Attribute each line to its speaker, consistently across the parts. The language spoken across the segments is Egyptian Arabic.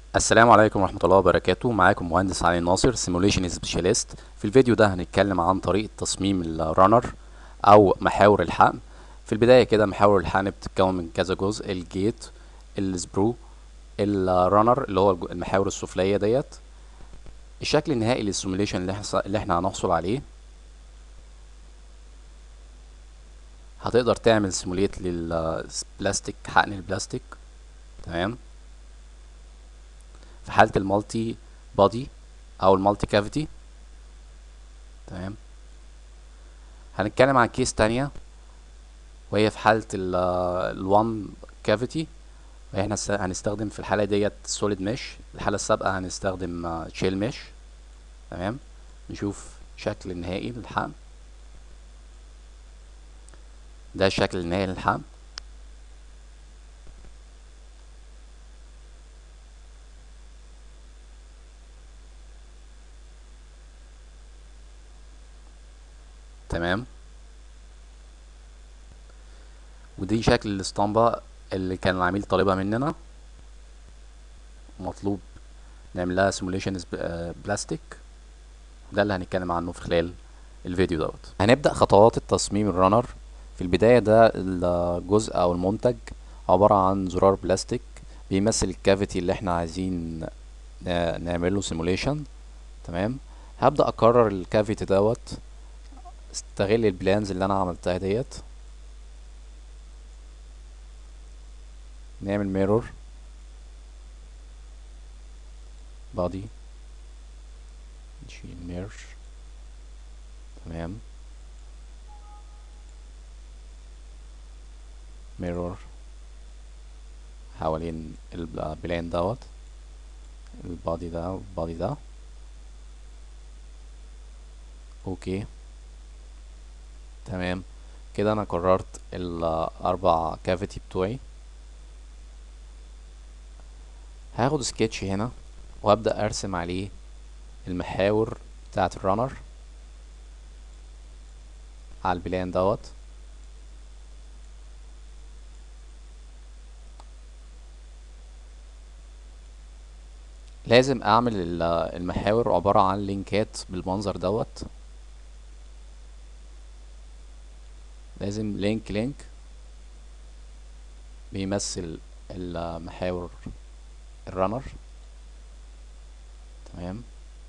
Speaker 1: السلام عليكم ورحمة الله وبركاته معاكم مهندس علي ناصر سيموليشن سبيشاليست في الفيديو ده هنتكلم عن طريقة تصميم الرانر أو محاور الحقن في البداية كده محاور الحقن بتتكون من كذا جزء الجيت السبرو الرانر اللي هو المحاور السفلية ديت الشكل النهائي للسيموليشن اللي احنا اللي احنا هنحصل عليه هتقدر تعمل سيموليت للبلاستيك حقن البلاستيك تمام في حالة المالتي بادي أو المالتي كافيتي تمام هنتكلم عن كيس تانية وهي في حالة الوان كافيتي احنا هنستخدم في الحالة ديت سوليد مش الحالة السابقة هنستخدم تشيل مش تمام نشوف شكل النهائي للحقن ده الشكل النهائي للحقن تمام ودي شكل الاسطمبة اللي كان العميل طالبها مننا مطلوب نعمل لها سيموليشن بلاستيك ده اللي هنتكلم عنه في خلال الفيديو دوت هنبدأ خطوات التصميم الرانر في البداية ده الجزء او المنتج عبارة عن زرار بلاستيك بيمثل الكافيتي اللي احنا عايزين نعمله سيموليشن تمام هبدأ اكرر الكافيتي دوت استغل البلانز اللي انا عملتها ديت نعمل ميرور بادي نشيل ميرج تمام ميرور حوالين البلان دوت البادي ده والبادي ده اوكي تمام كده انا قررت الاربع كافيتي بتوعي هاخد سكتش هنا وابدا ارسم عليه المحاور بتاعه الرانر على البلان دوت لازم اعمل المحاور عبارة عن لينكات بالمنظر دوت لازم لينك لينك بيمثل المحاور الرانر تمام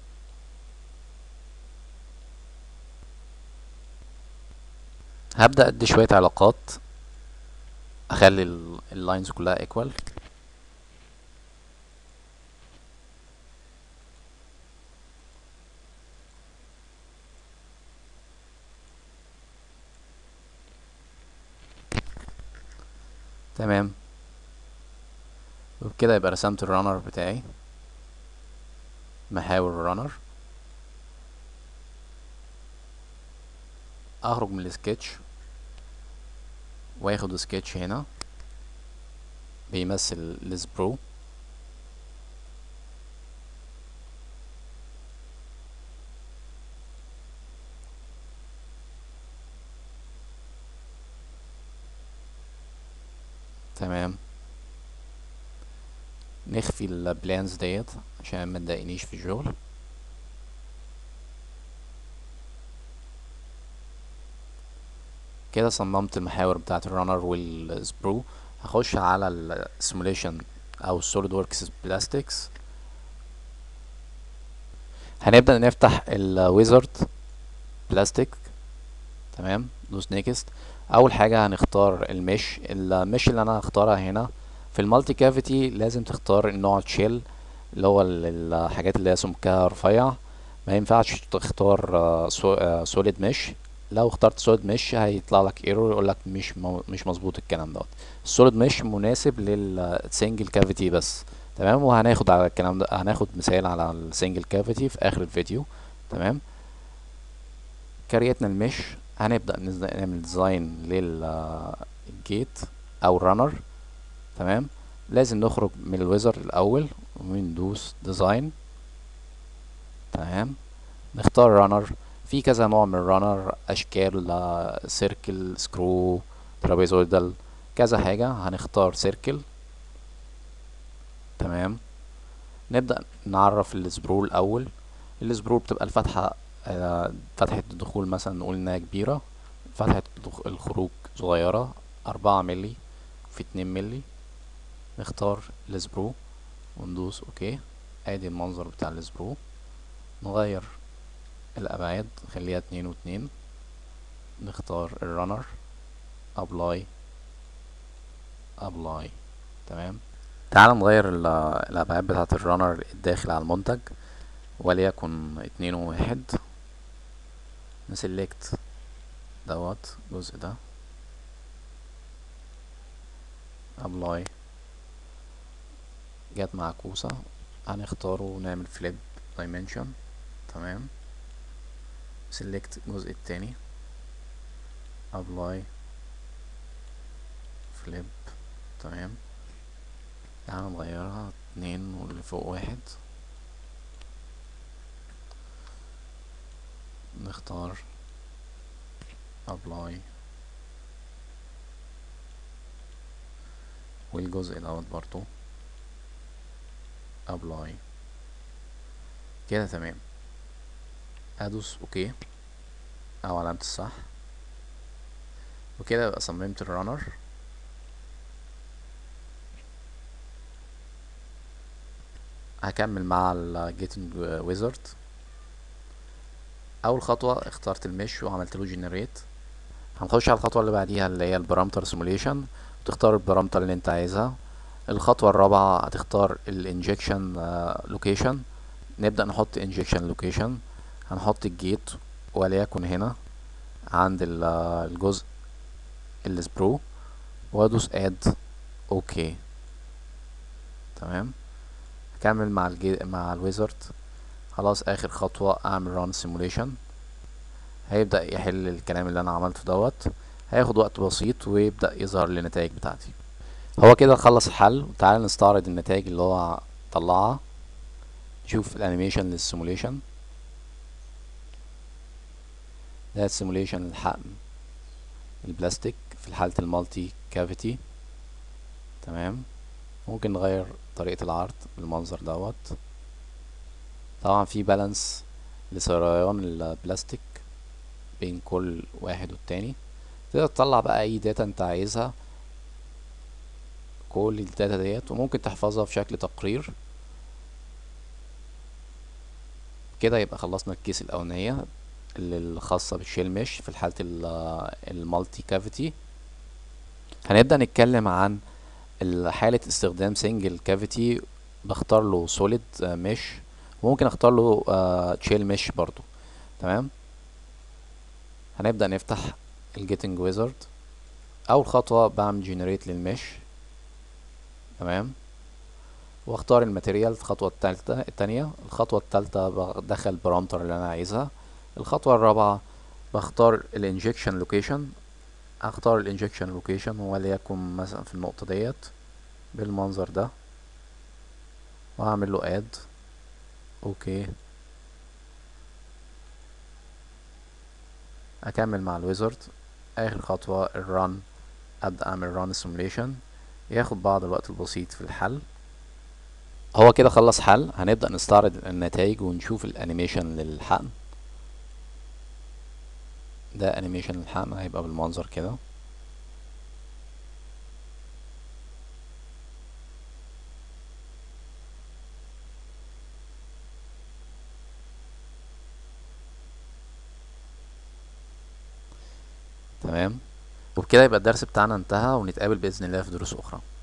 Speaker 1: هبدأ ادي شوية علاقات اخلي اللاينز كلها ايكوال تمام وبكده يبقى رسمت الرانر بتاعي محاور الرانر اخرج من السكتش واخد سكتش هنا بيمثل السبرو تمام نخفي البلانز ديت عشان ما تضايقنيش في الشغل كده صممت المحاور بتاعت الرانر والسبرو هخش على السيموليشن او السوليد وركس بلاستكس هنبدأ نفتح الويزرد بلاستيك تمام دوس نيكست اول حاجة هنختار المش المش اللي انا هختارها هنا في المالتي كافيتي لازم تختار النوع تشيل اللي هو الحاجات اللي هي سمكها رفيع ما ينفعش تختار سوليد مش لو اخترت سوليد مش هيطلع لك ايرور يقول لك مش مش مظبوط الكلام دوت السوليد مش مناسب للسنجل كافيتي بس تمام وهناخد على الكلام ده هناخد مثال على السنجل كافيتي في اخر الفيديو تمام كريتنا المش هنبدأ نعمل ديزاين للجيت او الرانر تمام لازم نخرج من الويزر الاول وندوس ديزاين تمام نختار رانر في كذا نوع من الرانر اشكال سيركل سكرو ترابيزويدال كذا حاجة هنختار سيركل تمام نبدأ نعرف السبرو الأول السبرو بتبقى الفتحة آه، فتحة الدخول مثلا نقول إنها كبيرة فتحة الدخ- الخروج صغيرة أربعة ملي في اتنين ملي نختار السبرو وندوس اوكي ادي المنظر بتاع السبرو نغير الابعاد نخليها اتنين واتنين نختار الرنر ابلاي ابلاي تمام تعال نغير ال- الابعاد بتاعة الرنر الداخل على المنتج وليكن اتنين وواحد نسلكت دوت الجزء ده ابلاي جت معكوسة هنختاره ونعمل فليب دايمنشن تمام سيلكت الجزء التاني ابلاي فليب تمام تعالى نغيرها اتنين واللي فوق واحد نختار ابلاي والجزء دوت برضو ابلاي كده تمام ادوس اوكي او علامة الصح وكده يبقى صممت الرانر هكمل مع الجيتنج ويزارد اول خطوة اخترت المش وعملت له جنريت هنخش على الخطوة اللي بعديها اللي هي البارامتر سيموليشن تختار البارامتر اللي انت عايزها الخطوة الرابعة هتختار الانجكشن لوكيشن نبدأ نحط انجكشن لوكيشن هنحط الجيت وليكن هنا عند ال- آه، الجزء السبرو وادوس اد اوكي تمام هكمل مع الجي مع الويزارد خلاص اخر خطوة اعمل ران سيموليشن هيبدأ يحل الكلام اللي انا عملته دوت هياخد وقت بسيط ويبدأ يظهر لي النتائج بتاعتي هو كده خلص الحل وتعالى نستعرض النتائج اللي هو طلعها نشوف الانيميشن للسيموليشن ده السيموليشن الحقن البلاستيك في حالة المالتي كافيتي تمام ممكن نغير طريقة العرض بالمنظر دوت طبعا في بالانس لسريان البلاستيك بين كل واحد والتاني تقدر تطلع بقى اي داتا انت عايزها كل الداتا ديت وممكن تحفظها في شكل تقرير كده يبقى خلصنا الكيس الاولانيه اللي الخاصه بالشيل مش في حاله المالتي كافيتي هنبدا نتكلم عن ال- حاله استخدام سنجل كافيتي بختار له سوليد مش وممكن اختار له تشيل مش برضو تمام هنبدا نفتح الجيتنج ويزارد اول خطوه بعمل جنريت للمش تمام واختار الماتيريال الخطوة التالتة التانية الخطوة التالتة بدخل البارامتر اللي انا عايزها الخطوة الرابعة بختار الانجكشن لوكيشن اختار الانجكشن لوكيشن وليكن مثلا في النقطة ديت بالمنظر ده واعمل له اد اوكي اكمل مع الويزارد اخر خطوة الران ابدأ اعمل ران سيموليشن ياخد بعض الوقت البسيط في الحل هو كده خلص حل هنبدأ نستعرض النتائج ونشوف الانيميشن للحقن ده انيميشن الحقن هيبقى بالمنظر كده تمام وبكده يبقى الدرس بتاعنا انتهى ونتقابل بإذن الله في دروس أخرى